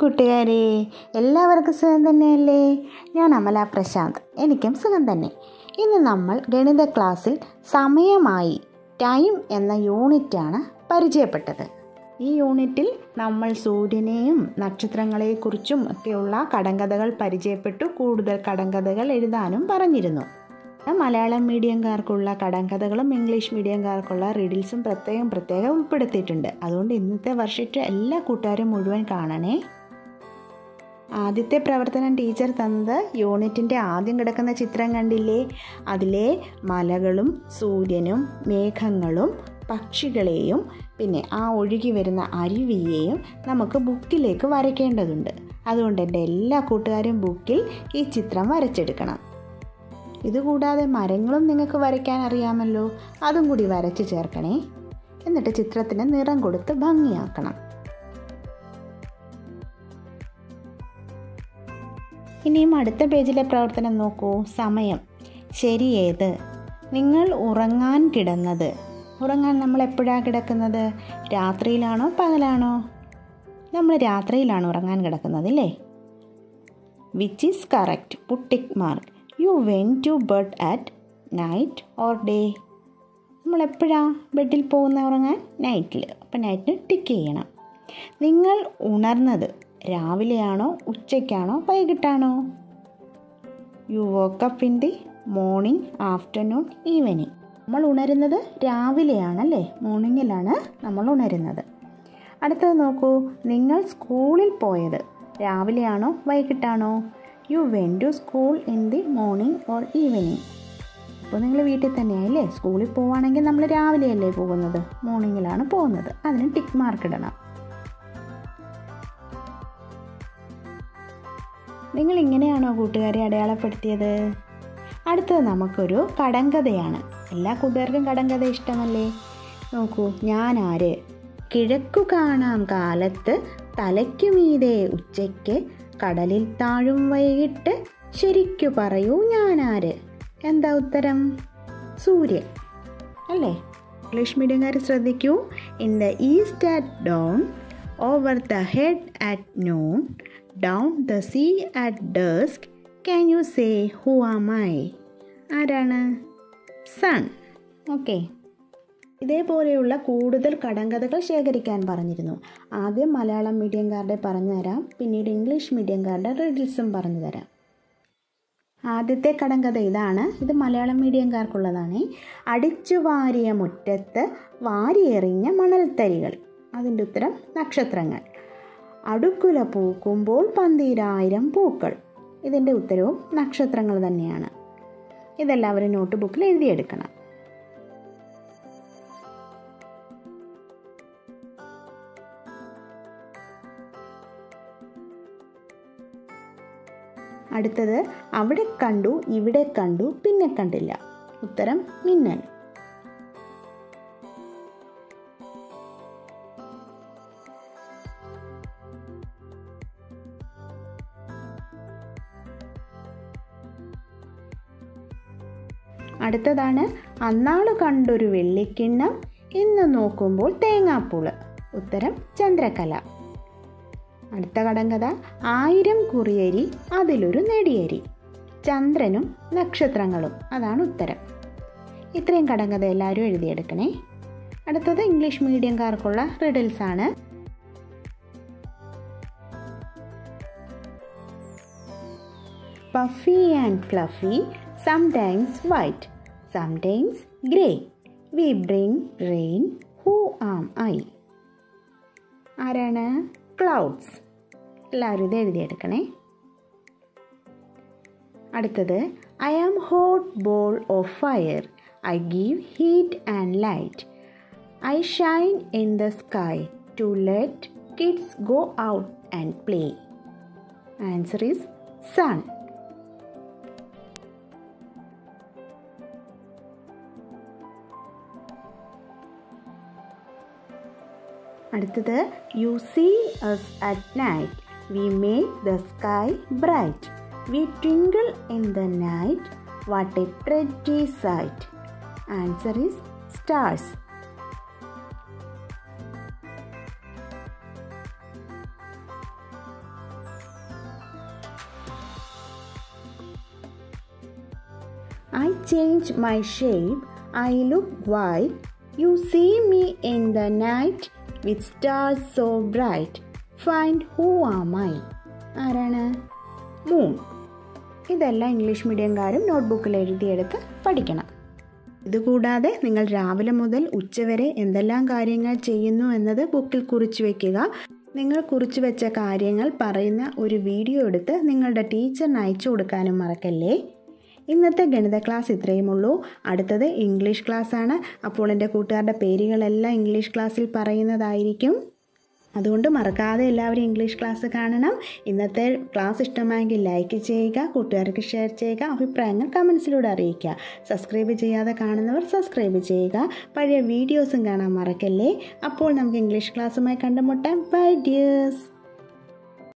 കൂട്ടുകാരെ എല്ലാവർക്കും സുഖം തന്നെയല്ലേ ഞാൻ അമല പ്രശാന്ത് എനിക്കും സുഖം തന്നെ ഇന്ന് നമ്മൾ ഗണിത ക്ലാസ്സിൽ സമയമായി ടൈം എന്ന യൂണിറ്റാണ് പരിചയപ്പെട്ടത് ഈ യൂണിറ്റിൽ നമ്മൾ സൂര്യനെയും നക്ഷത്രങ്ങളെക്കുറിച്ചും ഒക്കെയുള്ള കടങ്കഥകൾ പരിചയപ്പെട്ടു കൂടുതൽ കടങ്കഥകൾ എഴുതാനും പറഞ്ഞിരുന്നു മലയാളം മീഡിയംകാർക്കുള്ള കടങ്കഥകളും ഇംഗ്ലീഷ് മീഡിയംകാർക്കുള്ള റീഡിൽസും പ്രത്യേകം പ്രത്യേകം ഉൾപ്പെടുത്തിയിട്ടുണ്ട് അതുകൊണ്ട് ഇന്നത്തെ വർഷത്തെ എല്ലാ കൂട്ടുകാരും മുഴുവൻ കാണണേ ആദ്യത്തെ പ്രവർത്തനം ടീച്ചർ തന്നത് യൂണിറ്റിൻ്റെ ആദ്യം കിടക്കുന്ന ചിത്രം കണ്ടില്ലേ അതിലെ മലകളും സൂര്യനും മേഘങ്ങളും പക്ഷികളെയും പിന്നെ ആ ഒഴുകി വരുന്ന അരുവിയെയും നമുക്ക് ബുക്കിലേക്ക് വരയ്ക്കേണ്ടതുണ്ട് അതുകൊണ്ട് എൻ്റെ എല്ലാ കൂട്ടുകാരും ബുക്കിൽ ഈ ചിത്രം വരച്ചെടുക്കണം ഇതുകൂടാതെ മരങ്ങളും നിങ്ങൾക്ക് വരയ്ക്കാൻ അറിയാമല്ലോ അതും കൂടി വരച്ച് ചേർക്കണേ എന്നിട്ട് ചിത്രത്തിന് നിറം കൊടുത്ത് ഭംഗിയാക്കണം ഇനിയും അടുത്ത പേജിലെ പ്രവർത്തനം നോക്കൂ സമയം ശരി ഏത് നിങ്ങൾ ഉറങ്ങാൻ കിടന്നത് ഉറങ്ങാൻ നമ്മൾ എപ്പോഴാണ് കിടക്കുന്നത് രാത്രിയിലാണോ പകലാണോ നമ്മൾ രാത്രിയിലാണ് ഉറങ്ങാൻ കിടക്കുന്നത് അല്ലേ which is correct put tick mark you went to bed at night or day നമ്മൾ എപ്പോഴാണ് ബെഡിൽ പോകുന്ന ഉറങ്ങാൻ നൈറ്റിൽ അപ്പം നൈറ്റിന് ടിക്ക് ചെയ്യണം നിങ്ങൾ ഉണർന്നത് രാവിലെയാണോ ഉച്ചയ്ക്കാണോ വൈകിട്ടാണോ you woke up in the morning afternoon evening നമ്മൾ ഉണരുന്നത് രാവിലെയാണല്ലേ മോർണിംഗിലാണ് നമ്മൾ ഉണരുന്നത് അടുത്തത് നോക്കൂ നിങ്ങൾ സ്കൂളിൽ പോയത് രാവിലെയാണോ വൈകിട്ടാണോ you went to school in the morning or evening അപ്പോൾ നിങ്ങൾ വീട്ടിൽ തന്നെയായില്ലേ സ്കൂളിൽ പോവുകയാണെങ്കിൽ നമ്മൾ രാവിലെയല്ലേ പോകുന്നത് മോർണിംഗിലാണ് പോകുന്നത് അതിന് ടിക്ക് മാർക്ക് ഇടണം നിങ്ങൾ ഇങ്ങനെയാണോ കൂട്ടുകാരെ അടയാളപ്പെടുത്തിയത് അടുത്തത് നമുക്കൊരു കടങ്കഥയാണ് എല്ലാ കൂട്ടുകാർക്കും കടങ്കഥ ഇഷ്ടമല്ലേ നോക്കൂ ഞാൻ ആര് കിഴക്കു കാണാം കാലത്ത് തലയ്ക്കു മീതെ ഉച്ചയ്ക്ക് കടലിൽ താഴും വൈകിട്ട് ശരിക്കു പറയൂ ഞാനാര് എന്താ ഉത്തരം സൂര്യൻ അല്ലേ ഇംഗ്ലീഷ് മീഡിയംകാർ ശ്രദ്ധിക്കൂ in the east at dawn over the head at noon down the sea at dusk can you say who am I ആരാണ് സൺ ഓക്കെ ഇതേപോലെയുള്ള കൂടുതൽ കടങ്കഥകൾ ശേഖരിക്കാൻ പറഞ്ഞിരുന്നു ആദ്യം മലയാളം മീഡിയംകാരുടെ പറഞ്ഞു തരാം പിന്നീട് ഇംഗ്ലീഷ് മീഡിയംകാരുടെ റിഡിൽസും പറഞ്ഞു തരാം ആദ്യത്തെ കടങ്കഥ ഇതാണ് ഇത് മലയാളം മീഡിയംകാർക്കുള്ളതാണ് അടിച്ചു വാരിയ മുറ്റത്ത് വാരിയെറിഞ്ഞ മണൽത്തരികൾ അതിൻ്റെ ഉത്തരം നക്ഷത്രങ്ങൾ അടുക്കുല പൂക്കുമ്പോൾ പന്തീരായിരം പൂക്കൾ ഇതിൻ്റെ ഉത്തരവും നക്ഷത്രങ്ങൾ തന്നെയാണ് ഇതെല്ലാവരും നോട്ട് ബുക്കിൽ എഴുതിയെടുക്കണം അടുത്തത് അവിടെ കണ്ടു ഇവിടെ കണ്ടു പിന്നെ കണ്ടില്ല ഉത്തരം മിന്നൽ അടുത്തതാണ് അന്നാള് കണ്ടൊരു വെള്ളിക്കിണ്ണം ഇന്ന് നോക്കുമ്പോൾ തേങ്ങാപ്പൂള് ഉത്തരം ചന്ദ്രകല അടുത്ത കടങ്കഥ ആയിരം കുറിയരി അതിലൊരു നെടിയരി ചന്ദ്രനും നക്ഷത്രങ്ങളും അതാണ് ഉത്തരം ഇത്രയും കടങ്കഥ എല്ലാവരും എഴുതിയെടുക്കണേ അടുത്തത് ഇംഗ്ലീഷ് മീഡിയംകാർക്കുള്ള റിഡിൽസ് ആണ് puffy and fluffy sometimes white sometimes grey we bring rain who am I ആരാണ് ക്ലൗഡ്സ് എല്ലാവരും ഇത് എഴുതിയെടുക്കണേ അടുത്തത് I am hot ball of fire I give heat and light I shine in the sky to let kids go out and play answer is sun അടുത്തത് you see us at night we make the sky bright we twinkle in the night what A pretty sight answer is stars I change my shape I look white you see me in the night with stars so bright find who are my ആരാണ് moon ഇതെല്ലാം English മീഡിയംകാരും നോട്ട്ബുക്കിൽ എഴുതിയെടുത്ത് പഠിക്കണം ഇതുകൂടാതെ നിങ്ങൾ രാവിലെ മുതൽ ഉച്ചവരെ എന്തെല്ലാം കാര്യങ്ങൾ ചെയ്യുന്നു എന്നത് ബുക്കിൽ കുറിച്ചു വയ്ക്കുക നിങ്ങൾ കുറിച്ചു വെച്ച കാര്യങ്ങൾ പറയുന്ന ഒരു വീഡിയോ എടുത്ത് നിങ്ങളുടെ ടീച്ചറിന് അയച്ചു കൊടുക്കാനും മറക്കല്ലേ ഇന്നത്തെ ഗണിത ക്ലാസ് ഇത്രയുമുള്ളൂ അടുത്തത് ഇംഗ്ലീഷ് ക്ലാസ് ആണ് അപ്പോൾ എൻ്റെ കൂട്ടുകാരുടെ പേരുകളെല്ലാം ഇംഗ്ലീഷ് ക്ലാസ്സിൽ പറയുന്നതായിരിക്കും അതുകൊണ്ട് മറക്കാതെ എല്ലാവരും ഇംഗ്ലീഷ് ക്ലാസ് കാണണം ഇന്നത്തെ ക്ലാസ് ഇഷ്ടമായെങ്കിൽ ലൈക്ക് ചെയ്യുക കൂട്ടുകാർക്ക് ഷെയർ ചെയ്യുക അഭിപ്രായങ്ങൾ കമൻസിലൂടെ അറിയിക്കുക സബ്സ്ക്രൈബ് ചെയ്യാതെ കാണുന്നവർ സബ്സ്ക്രൈബ് ചെയ്യുക പഴയ വീഡിയോസും കാണാൻ മറക്കല്ലേ അപ്പോൾ നമുക്ക് ഇംഗ്ലീഷ് ക്ലാസ്സുമായി കണ്ടുമുട്ടാം ബൈ ഡിയേഴ്സ്